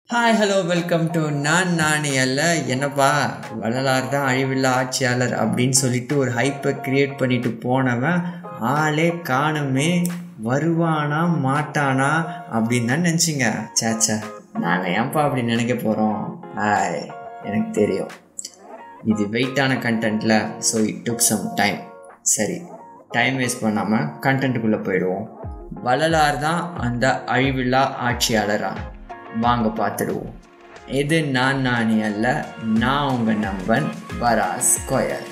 hi hello welcome to நான் நானி அல்ல என்னப்பா வள்ளலார் தான் அழிவில்லா ஆட்சியாளர் அப்படின்னு சொல்லிட்டு ஒரு ஹைப்பை கிரியேட் பண்ணிட்டு போனவன் ஆளே காணுமே வருவானா மாட்டானா அப்படின்னு தான் நினச்சிங்க சேச்சா நாங்கள் ஏன்ப்பா அப்படி நினைக்க போகிறோம் ஹாய் எனக்கு தெரியும் இது வெயிட்டான கண்டென்ட்டில் so it took some time சரி டைம் வேஸ்ட் பண்ணாமல் கண்டென்ட்டுக்குள்ளே போயிடுவோம் வள்ளலார் தான் அந்த அழிவில்லா ஆட்சியாளரா வாங்க பார்த்துடுவோம் இது நான் நானி அல்ல நான் உங்கள் நம்பன் வரா ஸ்கொயர்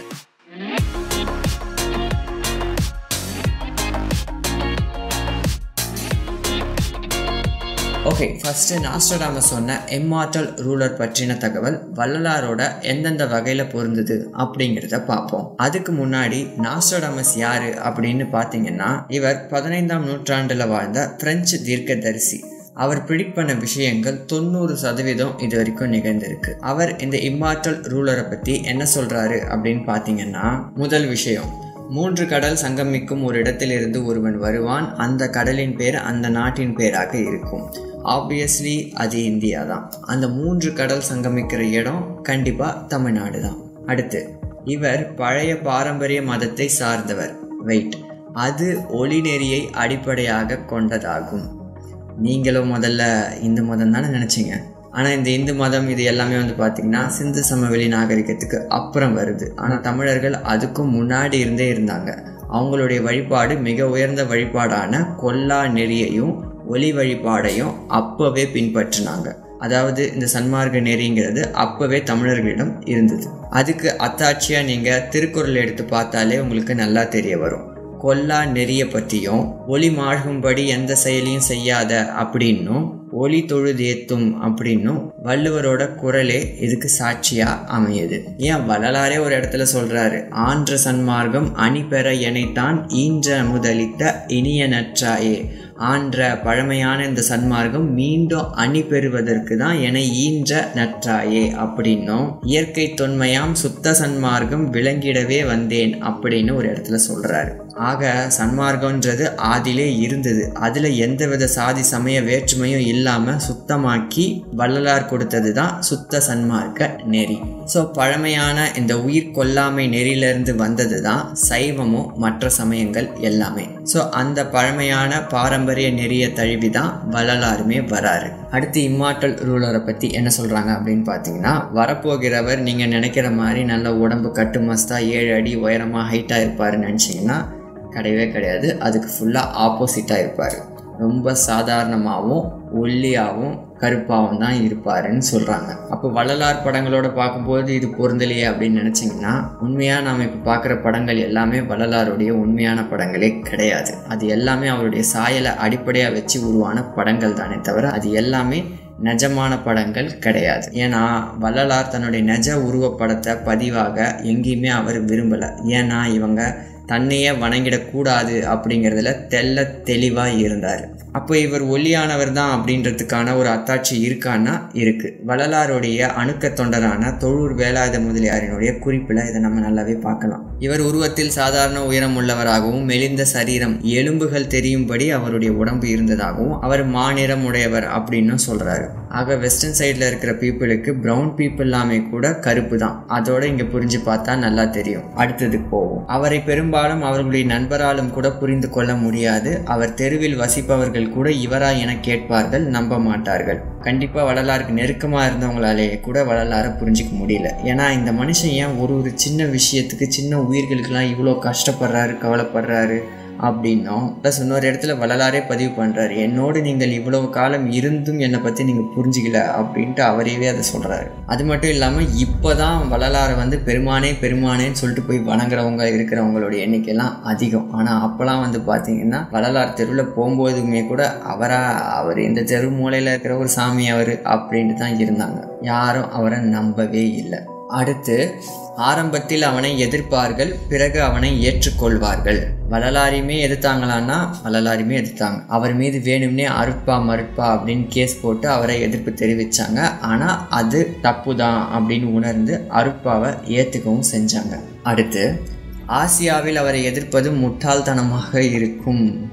ஓகே ஃபஸ்ட்டு நாஸ்டோடாமஸ் சொன்ன எம்மார்டல் ரூலர் பற்றின தகவல் வள்ளலாரோட எந்தெந்த வகையில் பொருந்தது அப்படிங்கிறத பார்ப்போம் அதுக்கு முன்னாடி நாஸ்டோடாமஸ் யாரு அப்படின்னு பார்த்தீங்கன்னா இவர் பதினைந்தாம் நூற்றாண்டில் வாழ்ந்த பிரெஞ்சு தீர்க்கதரிசி அவர் ப்ரிடிக்ட் பண்ண விஷயங்கள் தொண்ணூறு சதவீதம் இது வரைக்கும் நிகழ்ந்திருக்கு அவர் இந்த இம்மார்டல் ரூலரை பற்றி என்ன சொல்கிறாரு அப்படின்னு பார்த்தீங்கன்னா முதல் விஷயம் மூன்று கடல் சங்கமிக்கும் ஒரு இடத்திலிருந்து ஒருவன் வருவான் அந்த கடலின் பேர் அந்த நாட்டின் பேராக இருக்கும் ஆப்வியஸ்லி அது இந்தியா தான் அந்த மூன்று கடல் சங்கமிக்கிற இடம் கண்டிப்பாக தமிழ்நாடு தான் அடுத்து இவர் பழைய பாரம்பரிய மதத்தை சார்ந்தவர் வெயிட் அது ஒளிநெறியை அடிப்படையாக கொண்டதாகும் நீங்களும் முதல்ல இந்து மதம் தானே நினச்சிங்க ஆனால் இந்த இந்து மதம் இது எல்லாமே வந்து பார்த்திங்கன்னா சிந்து சமவெளி நாகரிகத்துக்கு அப்புறம் வருது ஆனால் தமிழர்கள் அதுக்கும் முன்னாடி இருந்தே இருந்தாங்க அவங்களுடைய வழிபாடு மிக உயர்ந்த வழிபாடான கொல்லா நெறியையும் ஒளி வழிபாடையும் அப்போவே பின்பற்றினாங்க அதாவது இந்த சன்மார்க்க நெறிங்கிறது அப்போவே தமிழர்களிடம் இருந்தது அதுக்கு அத்தாட்சியாக நீங்கள் திருக்குறள் எடுத்து பார்த்தாலே உங்களுக்கு நல்லா தெரிய வரும் கொல்லா நெறிய பற்றியும் ஒளி மாழ்கும்படி எந்த செயலையும் செய்யாத அப்படின்னும் ஒளி தொழுதேத்தும் அப்படின்னும் வள்ளுவரோட குரலே இதுக்கு சாட்சியா அமையுது ஏன் வள்ளலாரே ஒரு இடத்துல சொல்றாரு ஆன்ற சன்மார்க்கம் அணி பெற எனைத்தான் ஈன்ற முதலித்த இனிய நற்றாயே ஆன்ற பழமையான இந்த சன்மார்க்கம் மீண்டும் அணி பெறுவதற்கு தான் என ஈன்ற நற்றாயே அப்படின்னும் இயற்கை தொன்மையாம் சுத்த சன்மார்க்கம் விளங்கிடவே வந்தேன் அப்படின்னு ஒரு இடத்துல சொல்றாரு ஆக சன்மார்க்கன்றது ஆதிலே இருந்தது அதில் எந்தவித சாதி சமய வேற்றுமையும் இல்லாமல் சுத்தமாக்கி வள்ளலார் கொடுத்தது தான் சுத்த சன்மார்க்க நெறி ஸோ பழமையான இந்த உயிர் கொல்லாமை நெறியிலிருந்து வந்தது தான் சைவமும் மற்ற சமயங்கள் எல்லாமே ஸோ அந்த பழமையான பாரம்பரிய நெறியை தழுவி தான் வள்ளலாருமே வராரு அடுத்து இம்மார்டல் ரூலரை பற்றி என்ன சொல்கிறாங்க அப்படின்னு பார்த்தீங்கன்னா வரப்போகிறவர் நீங்கள் நினைக்கிற மாதிரி நல்ல உடம்பு கட்டு மஸ்தா ஏழு அடி உயரமாக ஹைட்டாக இருப்பாருன்னு நினச்சிங்கன்னா கிடையவே கிடையாது அதுக்கு ஃபுல்லாக ஆப்போசிட்டாக இருப்பார் ரொம்ப சாதாரணமாகவும் ஒல்லியாகவும் கருப்பாகவும் தான் இருப்பாருன்னு சொல்கிறாங்க அப்போ வள்ளலார் படங்களோட பார்க்கும்போது இது பொருந்தலையே அப்படின்னு நினச்சிங்கன்னா உண்மையாக நாம் இப்போ பார்க்குற படங்கள் எல்லாமே வள்ளலாருடைய உண்மையான படங்களே கிடையாது அது எல்லாமே அவருடைய சாயலை அடிப்படையாக வச்சு உருவான படங்கள் தானே தவிர அது எல்லாமே நிஜமான படங்கள் கிடையாது ஏன்னா வள்ளலார் தன்னுடைய நிஜ உருவப்படத்தை பதிவாக எங்கேயுமே அவர் விரும்பலை ஏன்னா இவங்க தன்னையே வணங்கிடக்கூடாது அப்படிங்கிறதுல தெல்ல தெளிவாக இருந்தார் அப்போ இவர் ஒல்லியானவர் தான் அப்படின்றதுக்கான ஒரு அத்தாட்சி இருக்கான்னா இருக்குது வள்ளலாருடைய அணுக்க தொண்டரான தொழூர் வேலாயுத முதலியாரினுடைய குறிப்பில் இதை நம்ம நல்லாவே பார்க்கலாம் இவர் உருவத்தில் சாதாரண உயரம் உள்ளவராகவும் மெலிந்த சரீரம் எலும்புகள் தெரியும்படி அவருடைய உடம்பு இருந்ததாகவும் அவர் மாநிறம் உடையவர் அப்படின்னு சொல்கிறாரு ஆக வெஸ்டர்ன் சைடில் இருக்கிற பீப்புளுக்கு ப்ரௌன் பீப்புள் எல்லாமே கூட கருப்பு தான் அதோட இங்கே புரிஞ்சு பார்த்தா நல்லா தெரியும் அடுத்ததுக்கு போவோம் அவரை பெரும்பாலும் அவர்களுடைய நண்பராலும் கூட புரிந்து கொள்ள முடியாது அவர் தெருவில் வசிப்பவர்கள் கூட இவரா என கேட்பார்கள் நம்ப மாட்டார்கள் கண்டிப்பாக வள்ளலாருக்கு நெருக்கமாக இருந்தவங்களாலே கூட வள்ளலாரை புரிஞ்சிக்க முடியல ஏன்னா இந்த மனுஷன் ஏன் ஒரு ஒரு சின்ன விஷயத்துக்கு சின்ன உயிர்களுக்கெல்லாம் இவ்வளோ கஷ்டப்படுறாரு கவலைப்படுறாரு அப்படின்னும் ப்ளஸ் இன்னொரு இடத்துல வள்ளலாரே பதிவு பண்ணுறாரு என்னோடு நீங்கள் இவ்வளவு காலம் இருந்தும் என்னை பற்றி நீங்கள் புரிஞ்சிக்கல அப்படின்ட்டு அவரையவே அதை சொல்கிறாரு அது மட்டும் இல்லாமல் இப்போ தான் வள்ளலாரை வந்து பெருமானே பெருமானேன்னு சொல்லிட்டு போய் வணங்குறவங்க இருக்கிறவங்களுடைய எண்ணிக்கைலாம் அதிகம் ஆனால் அப்போலாம் வந்து பார்த்தீங்கன்னா வள்ளலார் தெருவில் போகும்போதுமே கூட அவராக அவர் இந்த தெரு மூலையில் இருக்கிற ஒரு சாமி அவர் அப்படின்ட்டு தான் இருந்தாங்க யாரும் அவரை நம்பவே இல்லை அடுத்து ஆரம்பத்தில் அவனை எதிர்ப்பார்கள் பிறகு அவனை ஏற்றுக்கொள்வார்கள் வள்ளலாரையுமே எதிர்த்தாங்களான்னா வள்ளலாரையுமே எதிர்த்தாங்க அவர் மீது வேணும்னே அறுப்பா மறுப்பா அப்படின்னு கேஸ் போட்டு அவரை எதிர்ப்பு தெரிவித்தாங்க ஆனால் அது தப்பு தான் அப்படின்னு உணர்ந்து அருப்பாவை ஏற்றுக்கவும் செஞ்சாங்க அடுத்து ஆசியாவில் அவரை எதிர்ப்பது முட்டாள்தனமாக இருக்கும்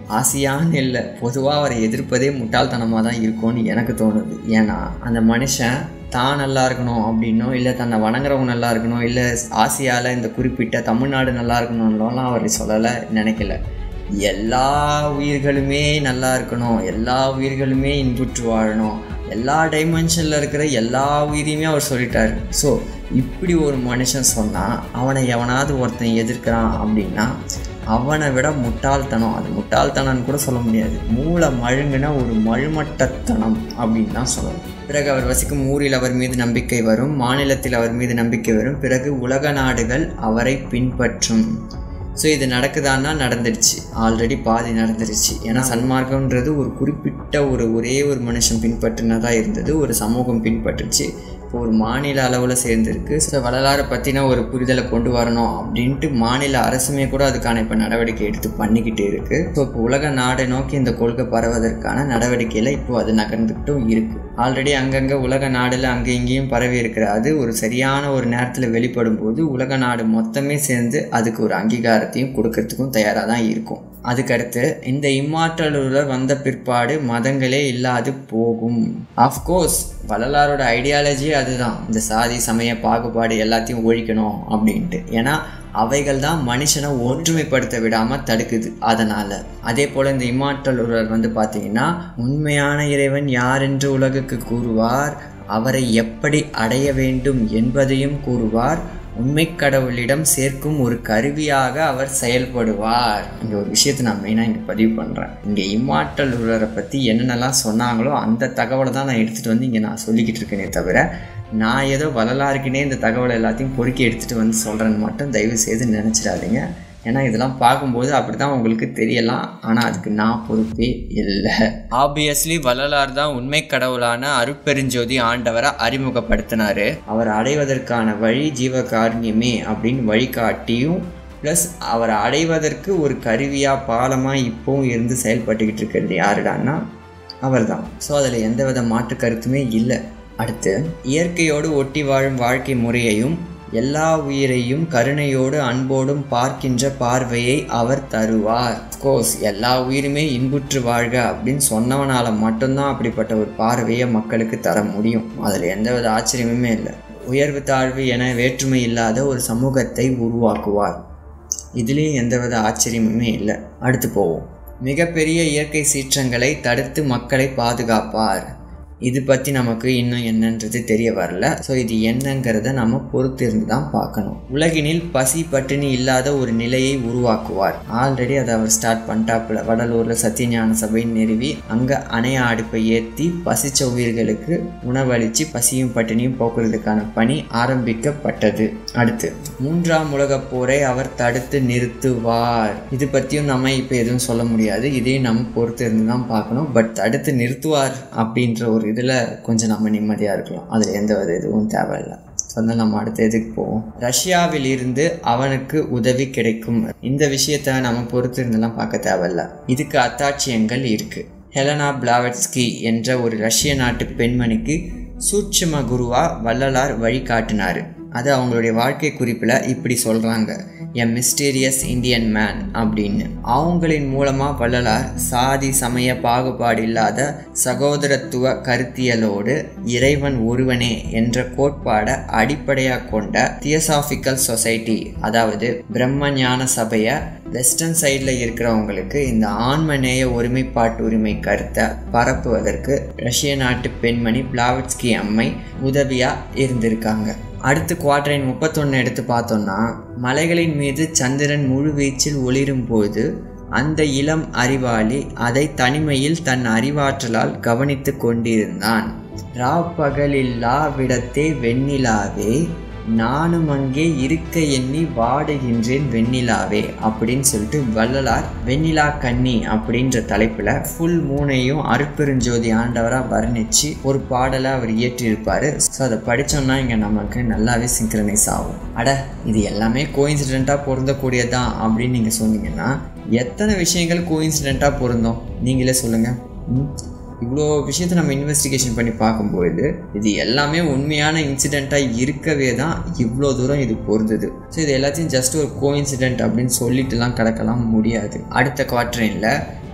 ஆசையான்னு இல்லை பொதுவாக அவரை எதிர்ப்பதே முட்டாள்தனமாக தான் இருக்கும்னு எனக்கு தோணுது ஏன்னா அந்த மனுஷன் தான் நல்லா இருக்கணும் அப்படின்னோ இல்லை தன்னை வணங்குறவங்க நல்லா இருக்கணும் இல்லை ஆசியாவில் இந்த குறிப்பிட்ட தமிழ்நாடு நல்லா இருக்கணும்லாம் அவர் சொல்லலை நினைக்கல எல்லா உயிர்களுமே நல்லா இருக்கணும் எல்லா உயிர்களுமே இன்புற்று வாழணும் எல்லா டைமென்ஷனில் இருக்கிற எல்லா உயிரையுமே அவர் சொல்லிட்டார் ஸோ இப்படி ஒரு மனுஷன் சொன்னால் அவனை எவனாவது ஒருத்தன் எதிர்க்கிறான் அப்படின்னா அவனை விட முட்டாள்தனம் அது முட்டாள்தனம்னு கூட சொல்ல முடியாது மூளை மழுங்கின ஒரு மழுமட்டத்தனம் அப்படின்னு தான் சொல்லணும் பிறகு அவர் வசிக்கும் ஊரில் அவர் மீது நம்பிக்கை வரும் மாநிலத்தில் அவர் மீது நம்பிக்கை வரும் பிறகு உலக நாடுகள் அவரை பின்பற்றும் ஸோ இது நடக்குதான்னா நடந்துடுச்சு ஆல்ரெடி பாதி நடந்துருச்சு ஏன்னா சன்மார்க்கம்ன்றது ஒரு குறிப்பிட்ட ஒரு ஒரே ஒரு மனுஷன் பின்பற்றினதாக இருந்தது ஒரு சமூகம் பின்பற்றுச்சு இப்போ ஒரு மாநில அளவில் சேர்ந்துருக்கு ஸோ வரலாறை பற்றின ஒரு புரிதலை கொண்டு வரணும் அப்படின்ட்டு மாநில அரசுமே கூட அதுக்கான இப்போ நடவடிக்கை எடுத்து பண்ணிக்கிட்டு இருக்குது ஸோ இப்போ உலக நாடை நோக்கி இந்த கொள்கை பரவதற்கான நடவடிக்கையில் இப்போ அது நகர்ந்துக்கிட்டும் இருக்குது ஆல்ரெடி அங்கங்கே உலக நாடில் அங்கே இங்கேயும் பரவி இருக்கிற அது ஒரு சரியான ஒரு நேரத்தில் வெளிப்படும் போது உலக நாடு மொத்தமே சேர்ந்து அதுக்கு ஒரு அங்கீகாரத்தையும் கொடுக்கறதுக்கும் தயாராக தான் இருக்கும் அதுக்கடுத்து இந்த இம்மாற்றலுடன் வந்த பிற்பாடு மதங்களே இல்லாது போகும் ஆஃப்கோர்ஸ் வள்ளலாரோட ஐடியாலஜி அதுதான் இந்த சாதி சமய பாகுபாடு எல்லாத்தையும் ஒழிக்கணும் அப்படின்ட்டு ஏன்னா அவைகள் தான் மனுஷனை ஒற்றுமைப்படுத்த விடாமல் தடுக்குது அதனால் அதே போல் இந்த இம்மாற்றலுடன் வந்து பார்த்திங்கன்னா உண்மையான இறைவன் யார் என்று உலகுக்கு கூறுவார் அவரை எப்படி அடைய வேண்டும் என்பதையும் கூறுவார் உண்மை கடவுளிடம் சேர்க்கும் ஒரு கருவியாக அவர் செயல்படுவார் இங்கே ஒரு விஷயத்தை நான் மெயினாக இங்கே பதிவு பண்ணுறேன் இங்கே இம்மாற்றல் உலரை பற்றி என்னென்னலாம் சொன்னாங்களோ அந்த தகவலை தான் நான் எடுத்துகிட்டு வந்து இங்கே நான் சொல்லிக்கிட்டு இருக்கேனே தவிர நான் ஏதோ வரலாறுக்குனே இந்த தகவல் எல்லாத்தையும் பொறுக்கி எடுத்துகிட்டு வந்து சொல்கிறேன்னு மட்டும் தயவு செய்து நினச்சிடாதீங்க ஏன்னா இதெல்லாம் பார்க்கும்போது அப்படி தான் உங்களுக்கு தெரியலாம் ஆனால் அதுக்கு நான் பொறுப்பே இல்லை ஆப்வியஸ்லி வள்ளலார் தான் உண்மை கடவுளான அருட்பெருஞ்சோதி ஆண்டவரை அறிமுகப்படுத்தினார் அவர் அடைவதற்கான வழி ஜீவகாருண்யமே அப்படின்னு வழிகாட்டியும் ப்ளஸ் அவரை அடைவதற்கு ஒரு கருவியாக பாலமாக இப்போவும் இருந்து செயல்பட்டுக்கிட்டு இருக்கிறது யாருடான்னா அவர் தான் ஸோ அதில் எந்தவித மாற்று கருத்துமே இல்லை அடுத்து இயற்கையோடு ஒட்டி வாழும் வாழ்க்கை முறையையும் எல்லா உயிரையும் கருணையோடு அன்போடும் பார்க்கின்ற பார்வையை அவர் தருவார் கோர்ஸ் எல்லா உயிருமே இன்புற்று வாழ்க அப்படின்னு சொன்னவனால் மட்டும்தான் அப்படிப்பட்ட ஒரு பார்வையை மக்களுக்கு தர முடியும் அதில் எந்தவித ஆச்சரியமுமே இல்லை உயர்வு தாழ்வு என வேற்றுமை இல்லாத ஒரு சமூகத்தை உருவாக்குவார் இதுலேயும் எந்தவித ஆச்சரியமுமே இல்லை அடுத்து போவோம் மிகப்பெரிய இயற்கை சீற்றங்களை தடுத்து மக்களை பாதுகாப்பார் இது பற்றி நமக்கு இன்னும் என்னன்றது தெரிய வரல ஸோ இது என்னங்கிறத நம்ம பொறுத்து இருந்து தான் பார்க்கணும் உலகினில் பசி பட்டினி இல்லாத ஒரு நிலையை உருவாக்குவார் ஆல்ரெடி அதை அவர் ஸ்டார்ட் பண்ணிட்டாப்புல வடலூரில் சத்தியஞான சபை நிறுவி அங்கே அணைய அடுப்பை ஏற்றி பசிச்ச உயிர்களுக்கு உணவளித்து பசியும் பட்டினியும் போக்குறதுக்கான பணி ஆரம்பிக்கப்பட்டது அடுத்து மூன்றாம் உலகப் போரை அவர் தடுத்து நிறுத்துவார் இது பற்றியும் நம்ம இப்போ எதுவும் சொல்ல முடியாது இதையும் நம்ம பொறுத்து இருந்து தான் பார்க்கணும் பட் தடுத்து நிறுத்துவார் அப்படின்ற ஒரு இதில் கொஞ்சம் நம்ம நிம்மதியாக இருக்கலாம் அதில் எந்த வித இதுவும் தேவையில்லை சொன்னால் நம்ம அடுத்த இதுக்கு போவோம் ரஷ்யாவில் இருந்து அவனுக்கு உதவி கிடைக்கும் இந்த விஷயத்த நம்ம பொறுத்து இருந்தெல்லாம் பார்க்க தேவையில்ல இதுக்கு அத்தாட்சியங்கள் இருக்குது ஹெலனா பிளாவட்ஸ்கி என்ற ஒரு ரஷ்ய நாட்டு பெண்மணிக்கு சூட்சும குருவா வள்ளலார் வழிகாட்டினார் அது அவங்களுடைய வாழ்க்கை குறிப்பில் இப்படி சொல்கிறாங்க எ மிஸ்டீரியஸ் இந்தியன் மேன் அப்படின்னு அவங்களின் மூலமாக வள்ளலார் சாதி சமய பாகுபாடு இல்லாத சகோதரத்துவ கருத்தியலோடு இறைவன் ஒருவனே என்ற கோட்பாடை அடிப்படையாக கொண்ட தியசாபிக்கல் சொசைட்டி அதாவது பிரம்ம ஞான சபையை வெஸ்டர்ன் சைடில் இருக்கிறவங்களுக்கு இந்த ஆன்மநேய ஒருமைப்பாட்டு உரிமை கருத்தை பரப்புவதற்கு ரஷ்ய நாட்டு பெண்மணி பிளாவட்ஸ்கி அம்மை உதவியாக இருந்திருக்காங்க அடுத்து குவாட்ரைன் முப்பத்தொன்று எடுத்து பார்த்தோம்னா மலைகளின் மீது சந்திரன் முழு வீச்சில் ஒளிரும் போது அந்த இளம் அறிவாளி அதை தனிமையில் தன் அறிவாற்றலால் கவனித்து கொண்டிருந்தான் ராப்பகலில்லா விடத்தே வெண்ணிலாவே நானும் அங்கே இருக்க எண்ணி வாடுகின்றேன் வெண்ணிலாவே அப்படின்னு சொல்லிட்டு வள்ளலார் வெண்ணிலா கன்னி அப்படின்ற தலைப்பில் ஃபுல் மூணையும் அருட்பெருஞ்சோதி ஆண்டவராக வர்ணித்து ஒரு பாடலை அவர் இயற்றியிருப்பார் ஸோ அதை படித்தோம்னா இங்கே நமக்கு நல்லாவே சிங்க்ரனைஸ் ஆகும் அட இது எல்லாமே கோயின்சிடெண்ட்டாக பொருந்தக்கூடியதான் அப்படின்னு நீங்கள் சொன்னீங்கன்னா எத்தனை விஷயங்கள் கோயின்சிடெண்ட்டாக பொருந்தோம் நீங்களே சொல்லுங்கள் இவ்வளோ விஷயத்தை நம்ம இன்வெஸ்டிகேஷன் பண்ணி பார்க்கும்பொழுது இது எல்லாமே உண்மையான இன்சிடெண்ட்டாக இருக்கவே தான் இவ்வளோ தூரம் இது பொருந்தது ஸோ இது எல்லாத்தையும் ஜஸ்ட் ஒரு கோ இன்சிடென்ட் அப்படின்னு சொல்லிட்டுலாம் கிடக்கலாம் முடியாது அடுத்த குவார்டரினில்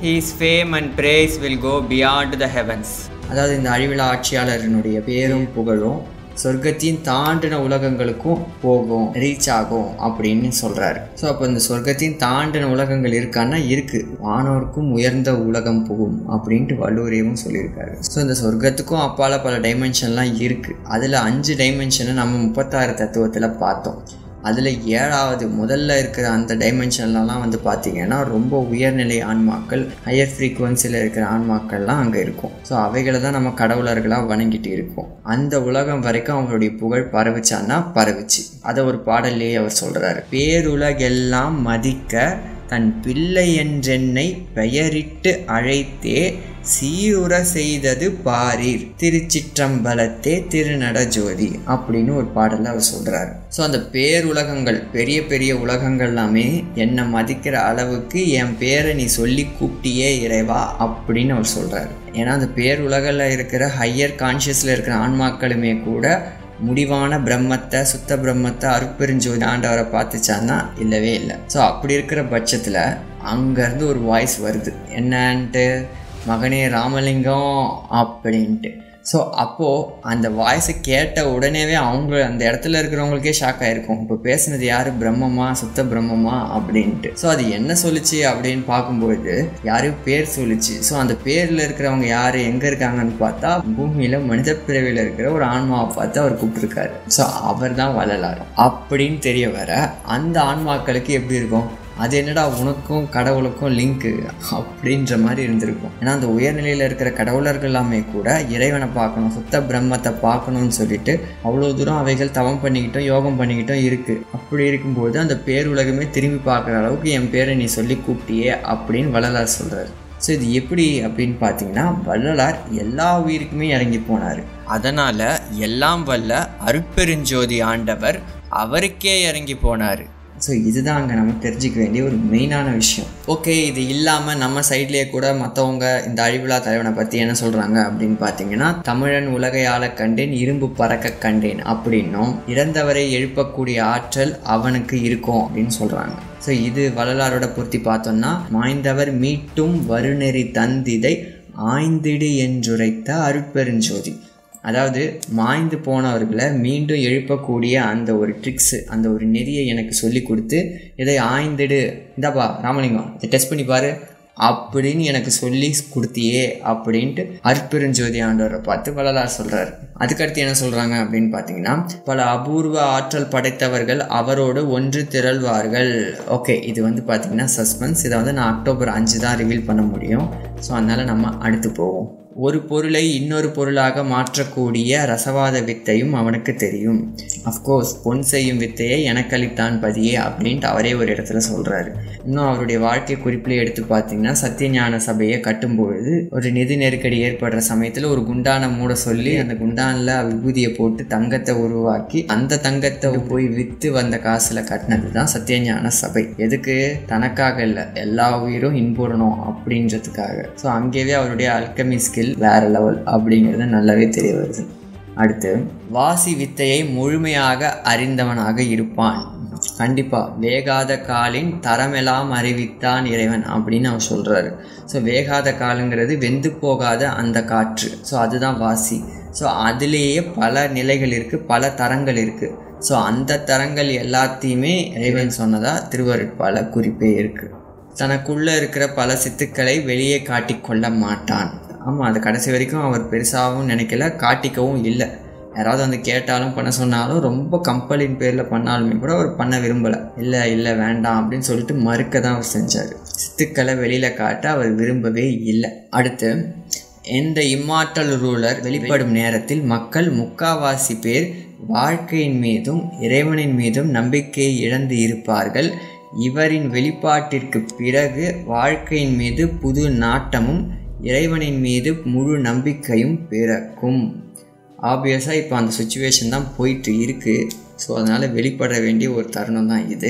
his fame and praise will go beyond the heavens அதாவது இந்த அழிவிலா ஆட்சியாளரினுடைய பேரும் புகழும் சொர்க்கத்தையும் தாண்டின உலகங்களுக்கும் போகும் ரீச் ஆகும் அப்படின்னு சொல்கிறாரு ஸோ அப்போ இந்த சொர்க்கத்தையும் தாண்டின உலகங்கள் இருக்கான்னா இருக்குது வானோருக்கும் உயர்ந்த உலகம் புகும் அப்படின்ட்டு வள்ளுவரையும் சொல்லியிருக்காரு ஸோ இந்த சொர்க்கத்துக்கும் அப்பால பல டைமென்ஷன்லாம் இருக்குது அதில் அஞ்சு டைமென்ஷனை நம்ம முப்பத்தாறு தத்துவத்தில் பார்த்தோம் அதில் ஏழாவது முதல்ல இருக்கிற அந்த டைமென்ஷன்லலாம் வந்து பார்த்திங்கன்னா ரொம்ப உயர்நிலை ஆன்மாக்கள் ஹையர் ஃப்ரீக்குவன்சியில் இருக்கிற ஆன்மாக்கள்லாம் அங்கே இருக்கும் ஸோ அவைகளை தான் நம்ம கடவுளர்களாக வணங்கிட்டு இருக்கோம் அந்த உலகம் வரைக்கும் அவங்களுடைய புகழ் பரவுச்சான்னா பரவுச்சு அதை ஒரு பாடல்லையே அவர் சொல்கிறாரு பேருலகெல்லாம் மதிக்க தன் பிள்ளை என்றென்னை பெயரிட்டு அழைத்தே சீருற செய்தது பாரீர் திருச்சிற்றம்பலத்தே திருநட ஜோதி அப்படின்னு ஒரு பாடலில் அவர் சொல்கிறாரு ஸோ அந்த பேருலகங்கள் பெரிய பெரிய உலகங்கள் எல்லாமே என்னை மதிக்கிற அளவுக்கு என் பேரை நீ சொல்லி கூப்பிட்டியே இறைவா அப்படின்னு அவர் சொல்கிறாரு ஏன்னா அந்த பேருலகில் இருக்கிற ஹையர் கான்ஷியஸில் இருக்கிற ஆன்மாக்களுமே கூட முடிவான பிரம்மத்தை சுத்த பிரம்மத்தை அருப்பெருஞ்சோதி ஆண்டவரை பார்த்துச்சான்னா இல்லவே இல்லை ஸோ அப்படி இருக்கிற பட்சத்தில் அங்கேருந்து ஒரு வாய்ஸ் வருது என்னன்ட்டு மகனே ராமலிங்கம் அப்படின்ட்டு ஸோ அப்போது அந்த வாய்ஸை கேட்ட உடனேவே அவங்க அந்த இடத்துல இருக்கிறவங்களுக்கே ஷாக் ஆகிருக்கும் இப்போ பேசுனது யார் பிரம்மமா சுத்த பிரம்மமா அப்படின்ட்டு ஸோ அது என்ன சொல்லிச்சு அப்படின்னு பார்க்கும்போது யாரையும் பேர் சொல்லிச்சு ஸோ அந்த பேரில் இருக்கிறவங்க யார் எங்கே இருக்காங்கன்னு பார்த்தா பூமியில் மனித பிறவியில் இருக்கிற ஒரு ஆன்மாவை பார்த்து அவர் கூப்பிட்டுருக்காரு ஸோ அவர் தான் வள்ளலார் அப்படின்னு தெரிய வர அந்த ஆன்மாக்களுக்கு எப்படி இருக்கும் அது என்னடா உனக்கும் கடவுளுக்கும் லிங்க்கு அப்படின்ற மாதிரி இருந்திருக்கும் ஏன்னா அந்த உயர்நிலையில் இருக்கிற கடவுளர்கள் எல்லாமே கூட இறைவனை பார்க்கணும் சுத்த பிரம்மத்தை பார்க்கணும்னு சொல்லிட்டு அவ்வளோ தூரம் அவைகள் தவம் பண்ணிக்கிட்டோம் யோகம் பண்ணிக்கிட்டோம் இருக்குது அப்படி இருக்கும்போது அந்த பேருலகமே திரும்பி பார்க்குற அளவுக்கு என் பேரை நீ சொல்லி கூப்பிட்டியே அப்படின்னு வள்ளலார் சொல்கிறார் ஸோ இது எப்படி அப்படின்னு பார்த்தீங்கன்னா வள்ளலார் எல்லா உயிருக்குமே இறங்கி போனார் அதனால் எல்லாம் வல்ல அருட்பெருஞ்சோதி ஆண்டவர் அவருக்கே இறங்கி போனார் ஸோ இதுதான் அங்கே நம்ம தெரிஞ்சிக்க வேண்டிய ஒரு மெயினான விஷயம் ஓகே இது இல்லாமல் நம்ம சைட்லேயே கூட மற்றவங்க இந்த அழிவிழா தலைவனை பற்றி என்ன சொல்கிறாங்க அப்படின்னு பார்த்தீங்கன்னா தமிழன் உலகை ஆள கண்டேன் இரும்பு பறக்க கண்டேன் அப்படின்னும் இறந்தவரை எழுப்பக்கூடிய ஆற்றல் அவனுக்கு இருக்கும் அப்படின்னு சொல்கிறாங்க ஸோ இது வள்ளலாரோட பொருத்தி பார்த்தோம்னா மாய்ந்தவர் மீட்டும் வருநெறி தந்திதை ஆய்ந்திடு என்றுரைத்த அருட்பெருஞ்சோதி அதாவது மாய்ந்து போனவர்களை மீண்டும் எழுப்பக்கூடிய அந்த ஒரு ட்ரிக்ஸு அந்த ஒரு நெறியை எனக்கு சொல்லி கொடுத்து இதை ஆய்ந்துடு இந்தாப்பா ராமலிங்கம் இதை டெஸ்ட் பண்ணி பாரு அப்படின்னு எனக்கு சொல்லி கொடுத்தியே அப்படின்ட்டு அற்பெருஞ்சோதி ஆண்டவரை பார்த்து வள்ளலார் சொல்கிறார் அதுக்கடுத்து என்ன சொல்கிறாங்க அப்படின்னு பார்த்தீங்கன்னா பல அபூர்வ ஆற்றல் படைத்தவர்கள் அவரோடு ஒன்று திரள்வார்கள் ஓகே இது வந்து பார்த்தீங்கன்னா சஸ்பென்ஸ் இதை வந்து நான் அக்டோபர் அஞ்சு தான் ரிவீல் பண்ண முடியும் ஸோ அதனால் நம்ம அடுத்து போவோம் ஒரு பொருளை இன்னொரு பொருளாக மாற்றக்கூடிய ரசவாத வித்தையும் அவனுக்கு தெரியும் அஃப்கோர்ஸ் பொன் செய்யும் வித்தையை எனக்களித்தான் பதியே அப்படின்ட்டு அவரே ஒரு இடத்துல சொல்கிறாரு இன்னும் அவருடைய வாழ்க்கை குறிப்பில் எடுத்து பார்த்தீங்கன்னா சத்தியஞான சபையை கட்டும்பொழுது ஒரு நிதி நெருக்கடி ஏற்படுற சமயத்தில் ஒரு குண்டானை மூட சொல்லி அந்த குண்டானில் விபூதியை போட்டு தங்கத்தை உருவாக்கி அந்த தங்கத்தை போய் விற்று வந்த காசில் கட்டினது தான் சத்தியஞான சபை எதுக்கு தனக்காக இல்லை எல்லா உயிரும் இன்புறணும் அப்படின்றதுக்காக ஸோ அங்கேயே அவருடைய அல்கமி ஸ்கில் வேற லெவல் அப்படிங்கிறது நல்லாவே தெரிய வருது அடுத்து வாசி வித்தையை முழுமையாக அறிந்தவனாக இருப்பான் கண்டிப்பாக வேகாத காலின் தரமெல்லாம் அறிவித்தான் இறைவன் அப்படின்னு அவர் சொல்கிறாரு ஸோ வேகாத காலுங்கிறது வெந்து போகாத அந்த காற்று ஸோ அதுதான் வாசி ஸோ அதுலேயே பல நிலைகள் இருக்குது பல தரங்கள் இருக்குது ஸோ அந்த தரங்கள் எல்லாத்தையுமே இறைவன் சொன்னதாக திருவருட்பால குறிப்பே இருக்குது தனக்குள்ளே இருக்கிற பல சித்துக்களை வெளியே காட்டிக்கொள்ள மாட்டான் ஆமாம் அது கடைசி வரைக்கும் அவர் பெருசாகவும் நினைக்கல காட்டிக்கவும் இல்லை யாராவது வந்து கேட்டாலும் பண்ண சொன்னாலும் ரொம்ப கம்பலின் பேரில் பண்ணாலுமே கூட அவர் பண்ண விரும்பலை இல்லை இல்லை வேண்டாம் அப்படின்னு சொல்லிட்டு மறுக்க தான் அவர் செஞ்சார் சித்துக்களை வெளியில் காட்ட அவர் விரும்பவே இல்லை அடுத்து எந்த இம்மாற்றல் ரூலர் வெளிப்படும் நேரத்தில் மக்கள் முக்காவாசி பேர் வாழ்க்கையின் மீதும் இறைவனின் மீதும் நம்பிக்கையை இழந்து இருப்பார்கள் இவரின் வெளிப்பாட்டிற்கு பிறகு வாழ்க்கையின் மீது புது நாட்டமும் இறைவனின் மீது முழு நம்பிக்கையும் பிறக்கும் ஆப்வியஸாக இப்போ அந்த சுச்சுவேஷன் தான் போயிட்டு இருக்குது ஸோ அதனால் வெளிப்பட வேண்டிய ஒரு தருணம் தான் இது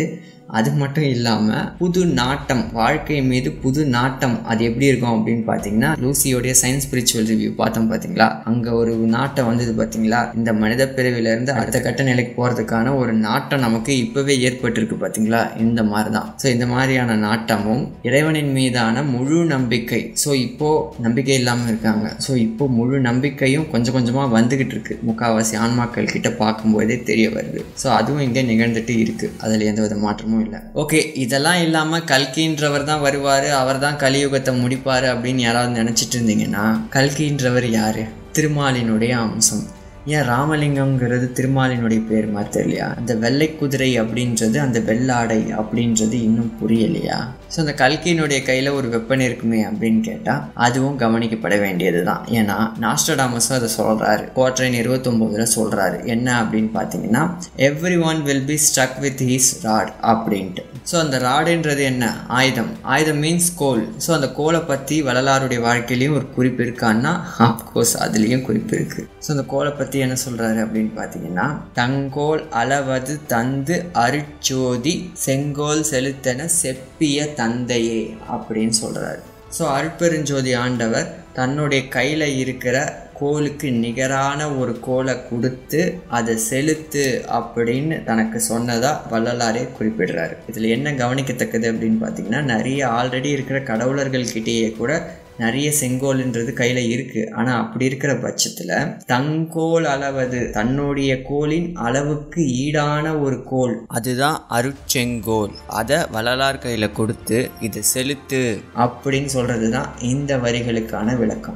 அது மட்டும் இல்லாமல் புது நாட்டம் வாழ்க்கை மீது புது நாட்டம் அது எப்படி இருக்கும் அப்படின்னு பார்த்தீங்கன்னா லூசியோடைய சயின்ஸ் ஸ்பிரிச்சுவல் ரிவ்யூ பார்த்தோம் பார்த்தீங்களா அங்கே ஒரு நாட்டம் வந்தது பார்த்தீங்களா இந்த மனித பிறவிலேருந்து அடுத்த கட்ட நிலைக்கு போகிறதுக்கான ஒரு நாட்டம் நமக்கு இப்போவே ஏற்பட்டிருக்கு பார்த்தீங்களா இந்த மாதிரி தான் ஸோ இந்த மாதிரியான நாட்டமும் இறைவனின் மீதான முழு நம்பிக்கை ஸோ இப்போது நம்பிக்கை இல்லாமல் இருக்காங்க ஸோ இப்போ முழு நம்பிக்கையும் கொஞ்சம் கொஞ்சமாக வந்துக்கிட்டு இருக்கு முக்கால்வாசி ஆன்மாக்கள் கிட்ட பார்க்கும்போதே தெரிய வருது ஸோ அதுவும் இங்கே நிகழ்ந்துட்டு இருக்கு அதில் எந்த வித மாற்றமும் இல்லை ஓகே இதெல்லாம் இல்லாமல் கல்கின்றவர் தான் வருவார் அவர் தான் கலியுகத்தை முடிப்பார் அப்படின்னு யாராவது நினச்சிட்டு இருந்தீங்கன்னா கல்கின்றவர் யார் திருமாலினுடைய அம்சம் ஏன் ராமலிங்கம்ங்கிறது திருமாலினுடைய பேர் மாதிரி தெரியலையா அந்த வெள்ளை குதிரை அப்படின்றது அந்த வெள்ளாடை அப்படின்றது இன்னும் புரியலையா ஸோ அந்த கல்கியினுடைய கையில் ஒரு வெப்பன் இருக்குமே அப்படின்னு கேட்டால் அதுவும் கவனிக்கப்பட வேண்டியது தான் ஏன்னா நாஸ்டடாமஸும் அதை சொல்கிறாரு கோட்ரைன் இருபத்தொம்போதில் சொல்கிறாரு என்ன அப்படின்னு பார்த்தீங்கன்னா everyone will be stuck with his rod அப்படின்ட்டு ஸோ அந்த ராடுன்றது என்ன ஆயுதம் ஆயுதம் மீன்ஸ் கோல் ஸோ அந்த கோலை பற்றி வள்ளலாருடைய வாழ்க்கையிலையும் ஒரு குறிப்பு இருக்கான்னா ஆஃப்கோர்ஸ் அதுலேயும் குறிப்பு இருக்குது ஸோ அந்த கோலை பற்றி என்ன சொல்கிறாரு அப்படின்னு பார்த்தீங்கன்னா தங்கோல் அளவது தந்து அருட்சோதி செங்கோல் செலுத்தன செப்பிய தந்தையே அப்படின்னு சொல்கிறாரு ஸோ அருட்பெருஞ்சோதி ஆண்டவர் தன்னுடைய கையில் இருக்கிற கோலுக்கு நிகரான ஒரு கோலை கொடுத்து அதை செலுத்து அப்படின்னு தனக்கு சொன்னதா வள்ளலாரே குறிப்பிடுறாரு இதில் என்ன கவனிக்கத்தக்கது அப்படின்னு பார்த்தீங்கன்னா நிறைய ஆல்ரெடி இருக்கிற கடவுளர்கள் கிட்டேயே கூட நிறைய செங்கோல்ன்றது கையில் இருக்குது ஆனால் அப்படி இருக்கிற பட்சத்தில் தங்கோல் அளவது தன்னுடைய கோலின் அளவுக்கு ஈடான ஒரு கோல் அதுதான் அருட்செங்கோல் அதை வள்ளலார் கையில் கொடுத்து இது செலுத்து அப்படின்னு சொல்கிறது தான் இந்த வரிகளுக்கான விளக்கம்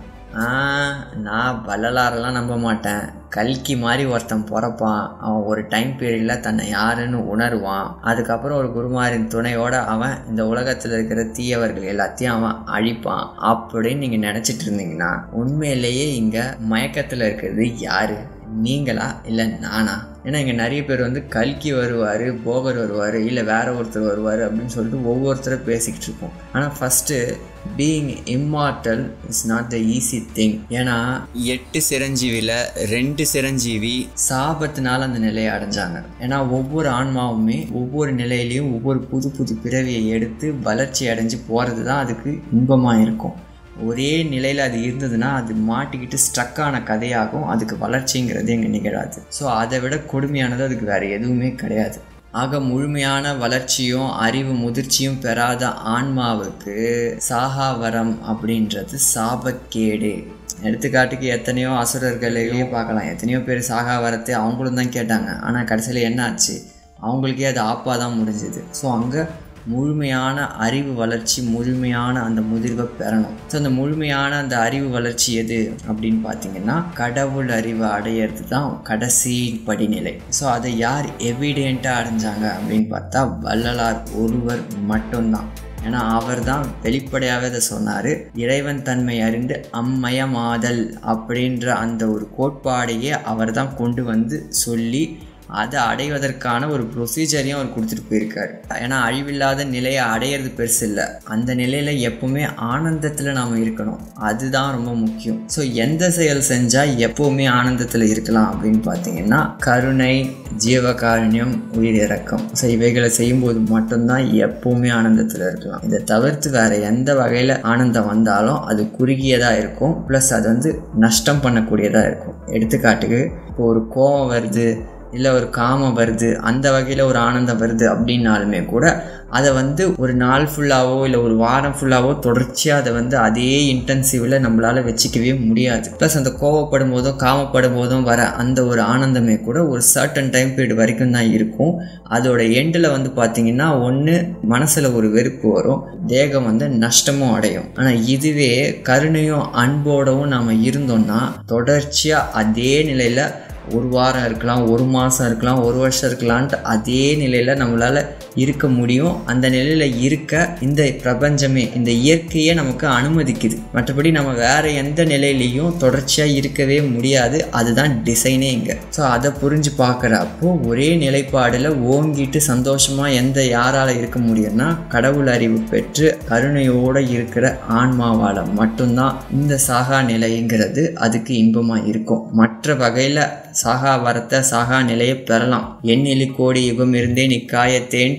நான் வள்ளலாரெல்லாம் நம்ப மாட்டேன் கல்கி மாதிரி ஒருத்தன் பிறப்பான் அவன் ஒரு டைம் பீரியடில் தன்னை யாருன்னு உணருவான் அதுக்கப்புறம் ஒரு குருமாரின் துணையோட அவன் இந்த உலகத்தில் இருக்கிற தீயவர்கள் எல்லாத்தையும் அவன் அழிப்பான் அப்படின்னு நீங்கள் நினச்சிட்டு இருந்தீங்கன்னா உண்மையிலேயே இங்கே மயக்கத்தில் இருக்கிறது யாரு நீங்களா இல்லை நானா ஏன்னா இங்கே நிறைய பேர் வந்து கல்கி வருவார் போகர் வருவார் இல்லை வேற ஒருத்தர் வருவார் அப்படின்னு சொல்லிட்டு ஒவ்வொருத்தரை பேசிக்கிட்டு இருக்கோம் ஆனால் first being immortal is not the easy thing ஏன்னா எட்டு சிரஞ்சீவியில் ரெண்டு சிரஞ்சீவி சாபத்தினால அந்த நிலையை அடைஞ்சாங்க ஏன்னா ஒவ்வொரு ஆன்மாவுமே ஒவ்வொரு நிலையிலையும் ஒவ்வொரு புது புது பிறவியை எடுத்து வளர்ச்சி அடைஞ்சு போகிறது தான் அதுக்கு இன்பமாக இருக்கும் ஒரே நிலையில் அது இருந்ததுன்னா அது மாட்டிக்கிட்டு ஸ்ட்ரக்கான கதையாகும் அதுக்கு வளர்ச்சிங்கிறது எங்கே நிகழாது ஸோ அதை விட கொடுமையானது அதுக்கு வேறு எதுவுமே கிடையாது ஆக முழுமையான வளர்ச்சியும் அறிவு முதிர்ச்சியும் பெறாத ஆன்மாவுக்கு சாகாவரம் அப்படின்றது சாபக்கேடு எடுத்துக்காட்டுக்கு எத்தனையோ அசுரர்களையும் பார்க்கலாம் எத்தனையோ பேர் சாகாவரத்தை அவங்களும் தான் கேட்டாங்க ஆனால் கடைசியில் என்ன ஆச்சு அவங்களுக்கே அது ஆப்பாக தான் முடிஞ்சுது ஸோ அங்கே முழுமையான அறிவு வளர்ச்சி முழுமையான அந்த முதிர்வை பெறணும் ஸோ அந்த முழுமையான அந்த அறிவு வளர்ச்சி எது அப்படின்னு பார்த்தீங்கன்னா கடவுள் அறிவை அடையிறது தான் கடைசி படிநிலை ஸோ அதை யார் எவிடெண்ட்டாக அடைஞ்சாங்க அப்படின்னு பார்த்தா வள்ளலார் ஒருவர் மட்டும்தான் ஏன்னா அவர் தான் வெளிப்படையாகவே அதை சொன்னார் இறைவன் தன்மை அறிந்து அம்மயமாதல் அப்படின்ற அந்த ஒரு கோட்பாடையே அவர் தான் கொண்டு வந்து சொல்லி அதை அடைவதற்கான ஒரு ப்ரொசீஜரையும் அவர் கொடுத்துட்டு போயிருக்காரு ஏன்னா அழிவில்லாத நிலையை அடையிறது பெருசு இல்லை அந்த நிலையில் எப்பவுமே ஆனந்தத்தில் நாம் இருக்கணும் அதுதான் ரொம்ப முக்கியம் ஸோ எந்த செயல் செஞ்சால் எப்போவுமே ஆனந்தத்தில் இருக்கலாம் அப்படின்னு பார்த்தீங்கன்னா கருணை ஜீவகாருண்யம் உயிரிறக்கம் ஸோ இவைகளை செய்யும்போது மட்டும்தான் எப்போவுமே ஆனந்தத்தில் இருக்கலாம் இதை தவிர்த்து வேறு எந்த வகையில் ஆனந்தம் வந்தாலும் அது குறுகியதாக இருக்கும் ப்ளஸ் அது வந்து நஷ்டம் பண்ணக்கூடியதாக இருக்கும் எடுத்துக்காட்டுக்கு இப்போ ஒரு கோபம் வருது இல்லை ஒரு காமம் வருது அந்த வகையில் ஒரு ஆனந்தம் வருது அப்படின்னாலுமே கூட அதை வந்து ஒரு நாள் ஃபுல்லாவோ இல்லை ஒரு வாரம் ஃபுல்லாவோ தொடர்ச்சியாக அதை வந்து அதே இன்டென்சிவில் நம்மளால் வச்சுக்கவே முடியாது ப்ளஸ் அந்த கோவப்படும் போதும் காமப்படும் போதும் வர அந்த ஒரு ஆனந்தமே கூட ஒரு சர்டன் டைம் பீரியட் வரைக்கும் தான் இருக்கும் அதோட எண்டில் வந்து பார்த்திங்கன்னா ஒன்று மனசில் ஒரு வெறுப்பு வரும் தேகம் வந்து நஷ்டமும் அடையும் ஆனால் இதுவே கருணையும் அன்போடவும் நாம் இருந்தோம்னா தொடர்ச்சியாக அதே நிலையில் ஒரு வாரம் இருக்கலாம் ஒரு மாதம் இருக்கலாம் ஒரு வருஷம் இருக்கலான்ட்டு அதே நிலையில் நம்மளால் இருக்க முடியும் அந்த நிலையில் இருக்க இந்த பிரபஞ்சமே இந்த இயற்கையே நமக்கு அனுமதிக்குது மற்றபடி நம்ம வேறு எந்த நிலையிலையும் தொடர்ச்சியாக இருக்கவே முடியாது அதுதான் டிசைனே இங்கே ஸோ அதை புரிஞ்சு பார்க்குறப்போ ஒரே நிலைப்பாடில் ஓங்கிட்டு சந்தோஷமாக எந்த யாரால் இருக்க முடியும்னா கடவுள் அறிவு பெற்று கருணையோடு இருக்கிற ஆன்மாவால் மட்டும்தான் இந்த சாகா நிலைங்கிறது அதுக்கு இன்பமாக இருக்கும் மற்ற வகையில் சாகா வரத்தை சாகா நிலையை பெறலாம் எண்ணிலி கோடி யுகம் இருந்தே நிக்காயத்தேன்ட்டு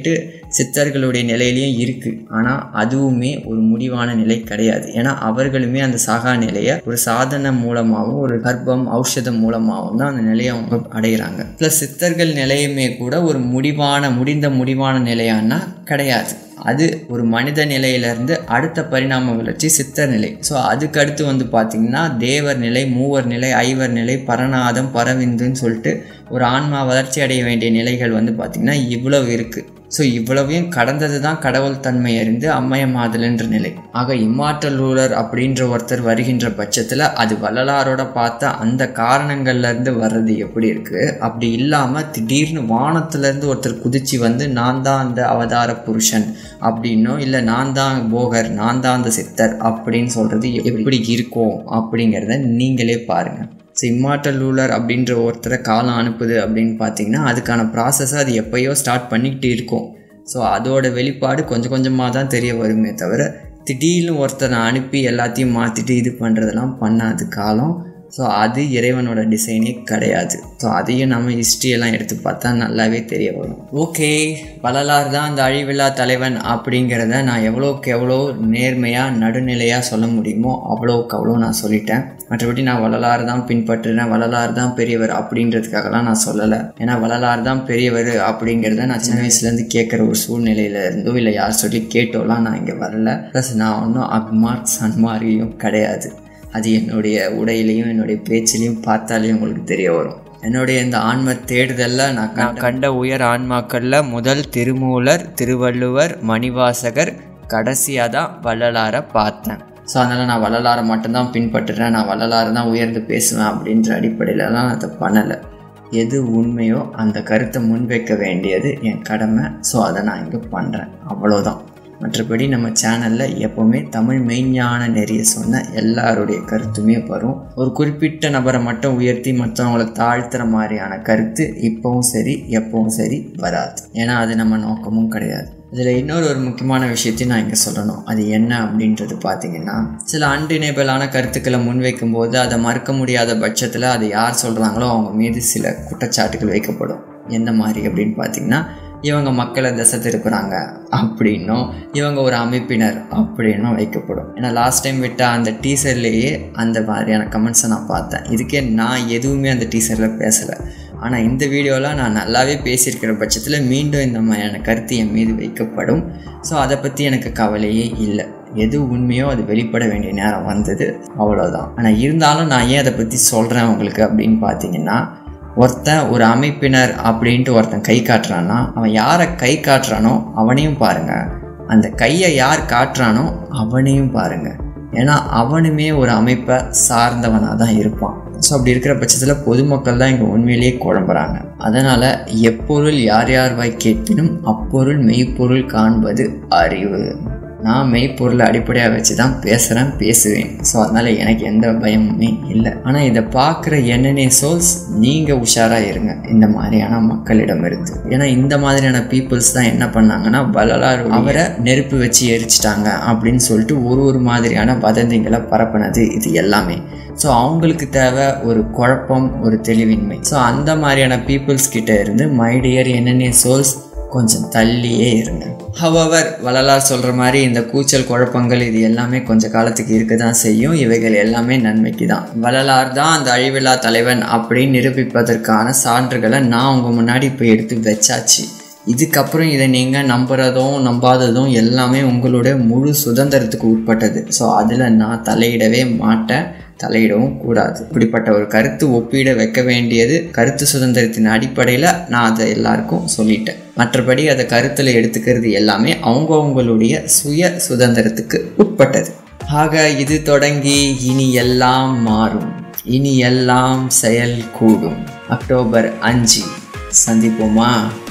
சித்தர்களுடைய நிலையிலையும் இருக்குது ஆனால் அதுவுமே ஒரு முடிவான நிலை கிடையாது ஏன்னா அவர்களுமே அந்த சாகா நிலையை ஒரு சாதனை மூலமாகவும் ஒரு கர்ப்பம் ஔஷதம் மூலமாகவும் தான் அந்த நிலையை அவங்க அடைகிறாங்க ப்ளஸ் சித்தர்கள் நிலையுமே கூட ஒரு முடிவான முடிந்த முடிவான நிலையானா கிடையாது அது ஒரு மனித நிலையிலேருந்து அடுத்த பரிணாம வளர்ச்சி சித்தர் நிலை ஸோ அதுக்கு அடுத்து வந்து பார்த்திங்கன்னா தேவர் நிலை மூவர் நிலை ஐவர் நிலை பரநாதம் பரவிந்துன்னு சொல்லிட்டு ஒரு ஆன்மா வளர்ச்சி அடைய வேண்டிய நிலைகள் வந்து பார்த்திங்கன்னா இவ்வளவு இருக்குது ஸோ இவ்வளவையும் கடந்தது தான் கடவுள் தன்மை அறிந்து அம்மையமாதல்ன்ற நிலை ஆக இம்மாற்றல் ரூலர் அப்படின்ற ஒருத்தர் வருகின்ற பட்சத்தில் அது வள்ளலாரோட பார்த்த அந்த காரணங்கள்லேருந்து வர்றது எப்படி இருக்குது அப்படி இல்லாமல் திடீர்னு வானத்துலேருந்து ஒருத்தர் குதிச்சு வந்து நான் தான் அந்த அவதார புருஷன் அப்படின்னோ இல்லை நான் தான் போகர் நான் தான் அந்த சித்தர் அப்படின்னு சொல்கிறது எப்படி இருக்கும் அப்படிங்கிறத நீங்களே பாருங்கள் ஸோ இம்மார்டல் ரூலர் அப்படின்ற ஒருத்தரை காலம் அனுப்புது அப்படின்னு பார்த்தீங்கன்னா அதுக்கான ப்ராசஸை அது எப்போயோ ஸ்டார்ட் பண்ணிக்கிட்டு இருக்கும் ஸோ அதோட வெளிப்பாடு கொஞ்சம் கொஞ்சமாக தான் தெரிய வருமே தவிர திடீர்னு ஒருத்தரை அனுப்பி எல்லாத்தையும் மாற்றிட்டு இது பண்ணுறதெல்லாம் பண்ணாது காலம் ஸோ அது இறைவனோட டிசைனே கிடையாது ஸோ அதையும் நம்ம ஹிஸ்ட்ரியெல்லாம் எடுத்து பார்த்தா நல்லாவே தெரிய வரும் ஓகே வள்ளலார் தான் அந்த அழிவில்லா தலைவன் அப்படிங்கிறத நான் எவ்வளோக்கு எவ்வளோ நேர்மையாக நடுநிலையாக சொல்ல முடியுமோ அவ்வளோக்கு அவ்வளோ நான் சொல்லிட்டேன் மற்றபடி நான் வள்ளலார் தான் பின்பற்றுறேன் வள்ளலார் தான் பெரியவர் அப்படின்றதுக்காகலாம் நான் சொல்லலை ஏன்னா வள்ளலார் தான் பெரியவர் அப்படிங்கிறத நான் சின்ன வயசுலேருந்து கேட்குற ஒரு சூழ்நிலையில இருந்தோ இல்லை யார் சொல்லி கேட்டோலாம் நான் இங்கே வரல ப்ளஸ் நான் ஒன்றும் அக்மார்க் சன்மாரியும் கிடையாது அது என்னுடைய உடையிலையும் என்னுடைய பேச்சிலையும் பார்த்தாலே உங்களுக்கு தெரிய வரும் என்னுடைய இந்த ஆன்ம தேடுதலில் நான் நான் கண்ட உயர் ஆன்மாக்களில் முதல் திருமூலர் திருவள்ளுவர் மணிவாசகர் கடைசியாக தான் வள்ளலாரை பார்த்தேன் ஸோ அதனால் நான் வள்ளலாரை மட்டும்தான் பின்பற்றுறேன் நான் வள்ளலாரை தான் உயர்ந்து பேசுவேன் அப்படின்ற அடிப்படையில் தான் அதை பண்ணலை எது உண்மையோ அந்த கருத்தை முன்வைக்க வேண்டியது என் கடமை ஸோ அதை நான் இங்கே பண்ணுறேன் அவ்வளோதான் மற்றபடி நம்ம சேனலில் எப்போவுமே தமிழ் மெய்ஞான நெறிய சொன்ன எல்லாருடைய கருத்துமே வரும் ஒரு குறிப்பிட்ட நபரை மட்டும் உயர்த்தி மற்றவங்களை தாழ்த்துற மாதிரியான கருத்து இப்போவும் சரி எப்பவும் சரி வராது ஏன்னா அது நம்ம நோக்கமும் கிடையாது இதில் இன்னொரு ஒரு முக்கியமான விஷயத்தையும் நான் இங்கே சொல்லணும் அது என்ன அப்படின்றது பார்த்தீங்கன்னா சில அன்டினேபிளான கருத்துக்களை முன்வைக்கும் போது அதை மறுக்க முடியாத பட்சத்தில் அதை யார் சொல்கிறாங்களோ அவங்க மீது சில குற்றச்சாட்டுகள் வைக்கப்படும் எந்த மாதிரி அப்படின்னு பார்த்தீங்கன்னா இவங்க மக்களை திசை திருப்புறாங்க அப்படின்னும் இவங்க ஒரு அமைப்பினர் அப்படின்னும் வைக்கப்படும் ஏன்னா லாஸ்ட் டைம் விட்ட அந்த டீசர்லேயே அந்த மாதிரியான கமெண்ட்ஸை நான் பார்த்தேன் இதுக்கே நான் எதுவுமே அந்த டீசரில் பேசலை ஆனால் இந்த வீடியோவில் நான் நல்லாவே பேசியிருக்கிற பட்சத்தில் மீண்டும் இந்த மாதிரியான கருத்து என் மீது வைக்கப்படும் ஸோ அதை பற்றி எனக்கு கவலையே இல்லை எது உண்மையோ அது வெளிப்பட வேண்டிய நேரம் வந்தது அவ்வளோதான் ஆனால் இருந்தாலும் நான் ஏன் அதை பற்றி சொல்கிறேன் உங்களுக்கு அப்படின்னு பார்த்தீங்கன்னா ஒருத்தன் ஒரு அமைப்பினர் அப்படின்ட்டு ஒருத்தன் கை காட்டுறான்னா அவன் யாரை கை காட்டுறானோ அவனையும் பாருங்கள் அந்த கையை யார் காட்டுறானோ அவனையும் பாருங்கள் ஏன்னா அவனுமே ஒரு அமைப்பை சார்ந்தவனாக தான் இருப்பான் ஸோ அப்படி இருக்கிற பட்சத்தில் பொதுமக்கள் தான் இங்கே உண்மையிலேயே குழம்புறாங்க அதனால் எப்பொருள் யார் யார் வாய் கேட்பினும் அப்பொருள் மெய்ப்பொருள் காண்பது அறிவு நான் மெய்ப்பொருளை அடிப்படையாக வச்சு தான் பேசுகிறேன் பேசுவேன் ஸோ அதனால் எனக்கு எந்த பயமுமே இல்லை ஆனால் இதை பார்க்குற என்னென்ன சோல்ஸ் நீங்கள் உஷாராக இருங்க இந்த மாதிரியான மக்களிடம் இருந்து ஏன்னா இந்த மாதிரியான பீப்புள்ஸ் தான் என்ன பண்ணாங்கன்னா வள்ளலார் அவரை நெருப்பு வச்சு எரிச்சிட்டாங்க அப்படின்னு சொல்லிட்டு ஒரு ஒரு மாதிரியான வதந்திகளை பரப்புனது இது எல்லாமே ஸோ அவங்களுக்கு தேவை ஒரு குழப்பம் ஒரு தெளிவின்மை ஸோ அந்த மாதிரியான பீப்புள்ஸ் கிட்ட இருந்து மைடியர் என்னென்ன சோல்ஸ் கொஞ்சம் தள்ளியே இருங்க ஹவவர் வள்ளலார் சொல்கிற மாதிரி இந்த கூச்சல் குழப்பங்கள் இது எல்லாமே கொஞ்சம் காலத்துக்கு இருக்க தான் செய்யும் இவைகள் எல்லாமே நன்மைக்கு தான் வள்ளலார் தான் அந்த அழிவில்லா தலைவன் அப்படின்னு நிரூபிப்பதற்கான சான்றுகளை நான் உங்கள் முன்னாடி இப்போ எடுத்து வச்சாச்சு இதுக்கப்புறம் இதை நீங்கள் நம்புறதும் நம்பாததும் எல்லாமே உங்களோட முழு சுதந்திரத்துக்கு உட்பட்டது ஸோ அதில் நான் தலையிடவே மாட்டேன் தலையிடவும் கூடாது இப்படிப்பட்ட ஒரு கருத்து ஒப்பீட வைக்க வேண்டியது கருத்து சுதந்திரத்தின் அடிப்படையில் நான் அதை எல்லாருக்கும் சொல்லிட்டேன் மற்றபடி அதை கருத்தில் எடுத்துக்கிறது எல்லாமே அவங்கவுங்களுடைய சுய சுதந்திரத்துக்கு உட்பட்டது ஆக இது தொடங்கி இனி எல்லாம் மாறும் இனி எல்லாம் செயல் கூடும் அக்டோபர் அஞ்சு சந்திப்போமா